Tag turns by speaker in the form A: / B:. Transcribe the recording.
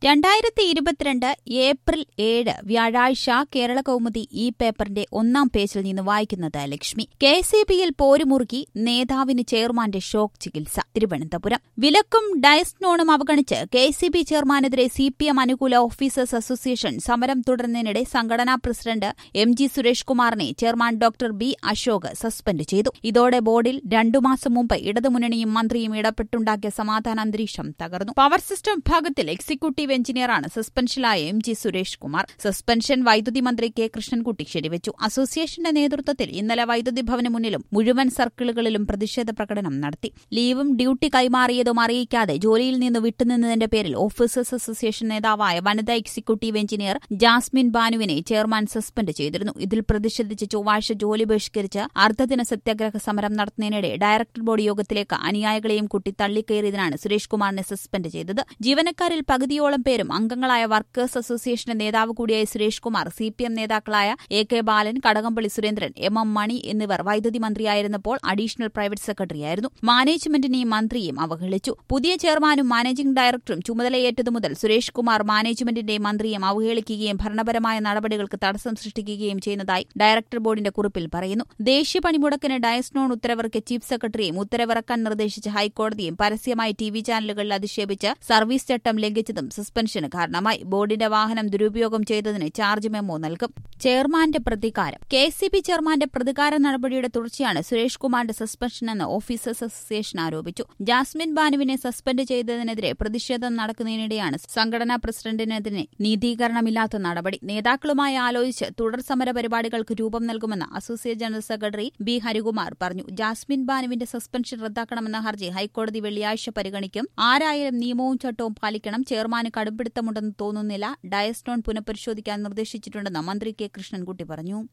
A: രണ്ടായിരത്തി ഇരുപത്തിരണ്ട് ഏപ്രിൽ ഏഴ് വ്യാഴാഴ്ച കേരള കൗമുദി ഈ പേപ്പറിന്റെ ഒന്നാം പേജിൽ നിന്ന് വായിക്കുന്നത് ലക്ഷ്മി കെ സി ബിയിൽ പോരുമുറുക്കി നേതാവിന് ചെയർമാന്റെ ഷോക്ക് ചികിത്സ തിരുവനന്തപുരം വിലക്കും ഡയസ്നോണും അവഗണിച്ച് കെ സി ബി ചെയർമാനെതിരെ സി പി എം അനുകൂല ഓഫീസേഴ്സ് അസോസിയേഷൻ സമരം തുടരുന്നതിനിടെ സംഘടനാ പ്രസിഡന്റ് എം ജി സുരേഷ് കുമാറിനെ chairman doctor B Ashok suspend ചെയ്തു ഇതോടെ ബോർഡിൽ രണ്ടു മാസം മുമ്പ് ഇടതുമുന്നണിയും മന്ത്രിയും ഇടപെട്ടുണ്ടാക്കിയ സമാധാന അന്തരീക്ഷം തകർന്നു പവർ സിസ്റ്റം വിഭാഗത്തിൽ എക്സിക്യൂട്ടീവ് എഞ്ചിനീയറാണ് സസ്പെൻഷനിലായ M G Suresh Kumar suspension വൈദ്യുതി മന്ത്രി കെ കൃഷ്ണൻകുട്ടി ശരിവച്ചു അസോസിയേഷന്റെ നേതൃത്വത്തിൽ ഇന്നലെ വൈദ്യുതി ഭവന് മുന്നിലും മുഴുവൻ സർക്കിളുകളിലും പ്രതിഷേധ പ്രകടനം നടത്തി ലീവും ഡ്യൂട്ടി കൈമാറിയതും അറിയിക്കാതെ ജോലിയിൽ നിന്ന് വിട്ടുനിന്നതിന്റെ പേരിൽ ഓഫീസേഴ്സ് അസോസിയേഷൻ നേതാവായ വനിതാ എക്സിക്യൂട്ടീവ് എഞ്ചിനീയർ ജാസ്മിൻ ബാനുവിനെ ചെയർമാൻ സസ്പെൻഡ് ചെയ്തിരുന്നു ഇതിൽ പ്രതിഷേധിച്ച് ചൊവ്വാഴ്ച ജോലി ബഹിഷ്കരിച്ച് അർദ്ധദിന സത്യാഗ്രഹ സമരം നടത്തുന്നതിനിടെ ഡയറക്ടർ ബോർഡ് യോഗത്തിലേക്ക് അനുയായികളെയും കൂട്ടി തള്ളിക്കയറിയതിനാണ് സുരേഷ് കുമാറിനെ സസ്പെൻഡ് ചെയ്തത് ജീവനക്കാരിൽ പകുതിയോളം പേരും അംഗങ്ങളായ വർക്കേഴ്സ് അസോസിയേഷന്റെ നേതാവ് കൂടിയായ Suresh Kumar C P M നേതാക്കളായ A K Balan Kadakampally Surendran M M Mani എന്നിവർ വൈദ്യുതി മന്ത്രിയായിരുന്നപ്പോൾ അഡീഷണൽ പ്രൈവറ്റ് സെക്രട്ടറിയായിരുന്നു മാനേജ്മെന്റിനെയും മന്ത്രിയും അവഹേളിച്ചു പുതിയ ചെയർമാനും മാനേജിംഗ് ഡയറക്ടറും ചുമതലയേറ്റതു മുതൽ സുരേഷ് കുമാർ മാനേജ്മെന്റിന്റെയും മന്ത്രിയും അവഹേളിക്കുകയും ഭരണപരമായ നടപടികൾക്ക് തടസ്സം സൃഷ്ടിക്കുകയും ചെയ്യുന്നതായി ഡയറക്ടർ ബോർഡിന്റെ കുറിപ്പിൽ പറയുന്നു ദേശീയ പണിമുടക്കിന് ഡയസ്നോൺ ഉത്തരവിറക്കിയ ചീഫ് സെക്രട്ടറിയും ഉത്തരവിറക്കാൻ നിർദ്ദേശിച്ച ഹൈക്കോടതിയും പരസ്യമായി ടി വി ചാനലുകളിൽ അധിക്ഷേപിച്ച് സർവീസ് ചട്ടം ലംഘിച്ചതും സസ്പെൻഷന് കാരണമായി ബോർഡിന്റെ വാഹനം ദുരുപയോഗം ചെയ്തതിന് ചാർജ് മെമ്മോ നൽകും ചെയർമാന്റെ പ്രതികാരം കെ സി ബി ചെയർമാന്റെ പ്രതികാര നടപടിയുടെ തുടർച്ചയാണ് സുരേഷ് കുമാറിന്റെ സസ്പെൻഷനെന്ന് ഓഫീസേഴ്സ് അസോസിയേഷൻ ആരോപിച്ചു ജാസ്മിൻ ബാനുവിനെ സസ്പെൻഡ് ചെയ്തതിനെതിരെ പ്രതിഷേധം നടക്കുന്നതിനിടെയാണ് സംഘടനാ പ്രസിഡന്റിനെതിരെ നീതീകരണമില്ലാത്ത നടപടി നേതാക്കളുമായി ആലോചിച്ച് തുടർ സമര പരിപാടികൾക്ക് രൂപം നൽകുമെന്ന് associate general secretary B Harikumar പറഞ്ഞു ജാസ്മിൻ ബാനുവിന്റെ സസ്പെൻഷൻ റദ്ദാക്കണമെന്ന ഹർജി ഹൈക്കോടതി വെള്ളിയാഴ്ച പരിഗണിക്കും ആരായാലും നിയമവും ചട്ടവും പാലിക്കണം ചെയർമാന് കടുംപിടുത്തമുണ്ടെന്ന് തോന്നുന്നില്ല ഡയസ്നോൺ പുനഃപരിശോധിക്കാൻ നിർദ്ദേശിച്ചിട്ടുണ്ടെന്ന് മന്ത്രി കെ കൃഷ്ണൻകുട്ടി പറഞ്ഞു